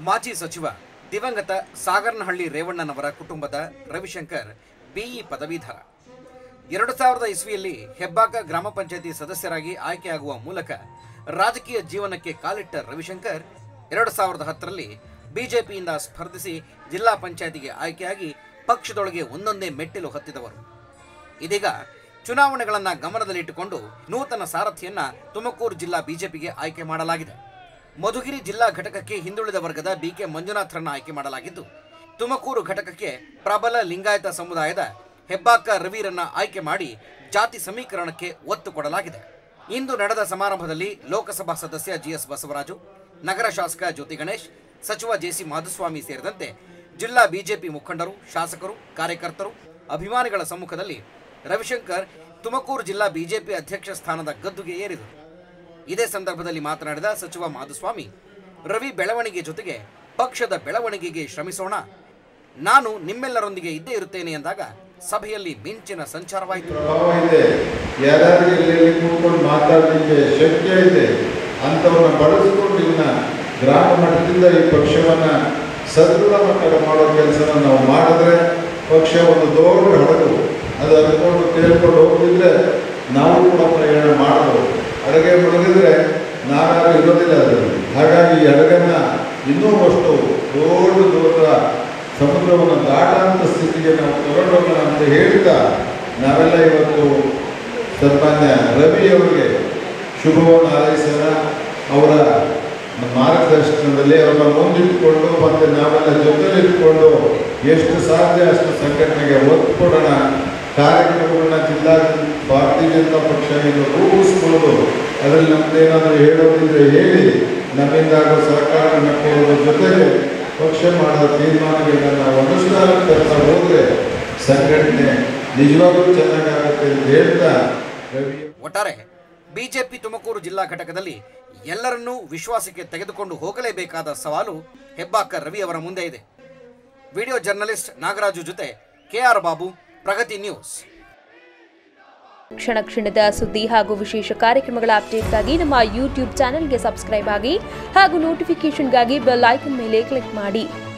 ಮಾಜಿ ಸಚಿವ ದಿವಂಗತ ಸಾಗರನಹಳ್ಳಿ ರೇವಣ್ಣನವರ ಕುಟುಂಬದ ರವಿಶಂಕರ್ ಬಿಇ ಪದವೀಧರ ಎರಡು ಸಾವಿರದ ಇಸ್ವಿಯಲ್ಲಿ ಹೆಬ್ಬಾಕ ಗ್ರಾಮ ಪಂಚಾಯತಿ ಸದಸ್ಯರಾಗಿ ಆಯ್ಕೆಯಾಗುವ ಮೂಲಕ ರಾಜಕೀಯ ಜೀವನಕ್ಕೆ ಕಾಲಿಟ್ಟ ರವಿಶಂಕರ್ ಎರಡು ಸಾವಿರದ ಹತ್ತರಲ್ಲಿ ಬಿಜೆಪಿಯಿಂದ ಸ್ಪರ್ಧಿಸಿ ಜಿಲ್ಲಾ ಪಂಚಾಯತಿಗೆ ಆಯ್ಕೆಯಾಗಿ ಪಕ್ಷದೊಳಗೆ ಒಂದೊಂದೇ ಮೆಟ್ಟಿಲು ಹತ್ತಿದವರು ಇದೀಗ ಚುನಾವಣೆಗಳನ್ನ ಗಮನದಲ್ಲಿಟ್ಟುಕೊಂಡು ನೂತನ ಸಾರಥಿಯನ್ನ ತುಮಕೂರು ಜಿಲ್ಲಾ ಬಿಜೆಪಿಗೆ ಆಯ್ಕೆ ಮಾಡಲಾಗಿದೆ ಮಧುಗಿರಿ ಜಿಲ್ಲಾ ಘಟಕಕ್ಕೆ ಹಿಂದುಳಿದ ವರ್ಗದ ಬಿಕೆ ಮಂಜುನಾಥ್ರನ್ನ ಆಯ್ಕೆ ಮಾಡಲಾಗಿದ್ದು ತುಮಕೂರು ಘಟಕಕ್ಕೆ ಪ್ರಬಲ ಲಿಂಗಾಯತ ಸಮುದಾಯದ ಹೆಬ್ಬಾಕ ರವಿರನ್ನ ಆಯ್ಕೆ ಮಾಡಿ ಜಾತಿ ಸಮೀಕರಣಕ್ಕೆ ಒತ್ತು ಕೊಡಲಾಗಿದೆ ಇಂದು ನಡೆದ ಸಮಾರಂಭದಲ್ಲಿ ಲೋಕಸಭಾ ಸದಸ್ಯ ಜಿಎಸ್ ಬಸವರಾಜು ನಗರ ಶಾಸಕ ಜ್ಯೋತಿ ಗಣೇಶ್ ಸಚಿವ ಜೆಸಿ ಮಾಧುಸ್ವಾಮಿ ಸೇರಿದಂತೆ ಜಿಲ್ಲಾ ಬಿಜೆಪಿ ಮುಖಂಡರು ಶಾಸಕರು ಕಾರ್ಯಕರ್ತರು ಅಭಿಮಾನಿಗಳ ಸಮ್ಮುಖದಲ್ಲಿ ರವಿಶಂಕರ್ ತುಮಕೂರು ಜಿಲ್ಲಾ ಬಿಜೆಪಿ ಅಧ್ಯಕ್ಷ ಸ್ಥಾನದ ಗದ್ದುಗೆ ಏರಿದರು ಇದೇ ಸಂದರ್ಭದಲ್ಲಿ ಮಾತನಾಡಿದ ಸಚಿವ ಮಾಧುಸ್ವಾಮಿ ರವಿ ಬೆಳವಣಿಗೆ ಜೊತೆಗೆ ಪಕ್ಷದ ಬೆಳವಣಿಗೆಗೆ ಶ್ರಮಿಸೋಣ ನಾನು ನಿಮ್ಮೆಲ್ಲರೊಂದಿಗೆ ಇದ್ದೇ ಇರುತ್ತೇನೆ ಎಂದಾಗ ಸಭೆಯಲ್ಲಿ ಮಿಂಚಿನ ಸಂಚಾರವಾಯಿತು ಪ್ರಭಾವ ಇದೆ ಯಾರಾದ್ರೂ ಇಲ್ಲಿ ಕೂತ್ಕೊಂಡು ಮಾತಾಡಲಿಕ್ಕೆ ಶಕ್ಯ ಇದೆ ಅಂಥವನ್ನ ಬಳಸಿಕೊಂಡು ಇನ್ನ ಗ್ರಾಮ ಮಟ್ಟದಿಂದ ಈ ಪಕ್ಷವನ್ನ ಸದೃಢ ಮಟ್ಟ ಮಾಡೋ ಕೆಲಸನ ನಾವು ಮಾಡಿದ್ರೆ ಪಕ್ಷ ಒಂದು ದೊಡ್ಡ ಹಡಗು ಅದು ಹರ್ಕೊಂಡು ತೇಲ್ಕೊಂಡು ಹೋಗಿದ್ರೆ ನಾವು ಕೂಡ ಪ್ರಯಾಣ ಮಾಡಬಹುದು ಹಡಗೆ ಮುಳುಗಿದ್ರೆ ನಾವ್ಯಾರು ಇರೋದಿಲ್ಲ ಅದರಲ್ಲಿ ಹಾಗಾಗಿ ಈ ಹಡಗನ್ನ ಇನ್ನೂ ಅಷ್ಟು ದೊಡ್ಡ ದೊಡ್ಡ ಸಮುದ್ರವನ್ನು ದಾಟಾಂತ ಸ್ಥಿತಿಗೆ ನಾವು ತಗೊಂಡೋಗೋಣ ಅಂತ ಹೇಳ್ತಾ ನಾವೆಲ್ಲ ಇವತ್ತು ಸನ್ಮಾನ್ಯ ರವಿ ಅವರಿಗೆ ಶುಭವನ್ನು ಹಾರೈಸೋಣ ಅವರ ಮಾರ್ಗದರ್ಶನದಲ್ಲಿ ಅವರನ್ನ ಮುಂದಿಟ್ಟುಕೊಂಡು ಮತ್ತೆ ನಾವೆಲ್ಲ ಜೊತೆಲಿಟ್ಕೊಂಡು ಎಷ್ಟು ಸಾಧ್ಯ ಅಷ್ಟು ಸಂಘಟನೆಗೆ ಒತ್ತು ಕೊಡೋಣ ಕಾರ್ಯಕ್ರಮಗಳನ್ನ ಜಿಲ್ಲಾ ಭಾರತೀಯ ಜನತಾ ಪಕ್ಷ ಇದು ರೂಪಿಸ್ಬೋದು ಅದರಲ್ಲಿ ನಮ್ದೇನಾದರೂ ಹೇಳೋದಿದ್ರೆ ಹೇಳಿ ನಮ್ಮಿಂದ ಆಗೋ ಸಹಕಾರವನ್ನು ಕೊಡೋದ್ರ ಜೊತೆಗೆ ಪಕ್ಷ ಮಾಡೋ ತೀರ್ಮಾನಗಳನ್ನ ನಾವು ಅನುಷ್ಠಾನ ತರ್ತಾ ಹೋದ್ರೆ ಸಂಘಟನೆ ನಿಜವಾಗ್ಲೂ ಚೆನ್ನಾಗಾಗುತ್ತೆ ಅಂತ ಹೇಳ್ತಾ ರವಿ ಒಟ್ಟಾರೆ ಬಿಜೆಪಿ ತುಮಕೂರು ಜಿಲ್ಲಾ ಘಟಕದಲ್ಲಿ ಎಲ್ಲರನ್ನೂ ವಿಶ್ವಾಸಕ್ಕೆ ತೆಗೆದುಕೊಂಡು ಹೋಗಲೇಬೇಕಾದ ಸವಾಲು ಹೆಬ್ಬಾಕ ರವಿ ಅವರ ಮುಂದೆ ಇದೆ ವಿಡಿಯೋ ಜರ್ನಲಿಸ್ಟ್ ನಾಗರಾಜು ಜೊತೆ ಕೆಆರ್ ಬಾಬು ಪ್ರಗತಿ ನ್ಯೂಸ್ ಕ್ಷಣ ಕ್ಷಣದ ಸುದ್ದಿ ಹಾಗೂ ವಿಶೇಷ ಕಾರ್ಯಕ್ರಮಗಳ ಅಪ್ಡೇಟ್ಗಾಗಿ ನಮ್ಮ ಯೂಟ್ಯೂಬ್ ಚಾನೆಲ್ಗೆ ಸಬ್ಸ್ಕ್ರೈಬ್ ಆಗಿ ಹಾಗೂ ನೋಟಿಫಿಕೇಷನ್ಗಾಗಿ ಬೆಲ್ ಐಕನ್ ಮೇಲೆ ಕ್ಲಿಕ್ ಮಾಡಿ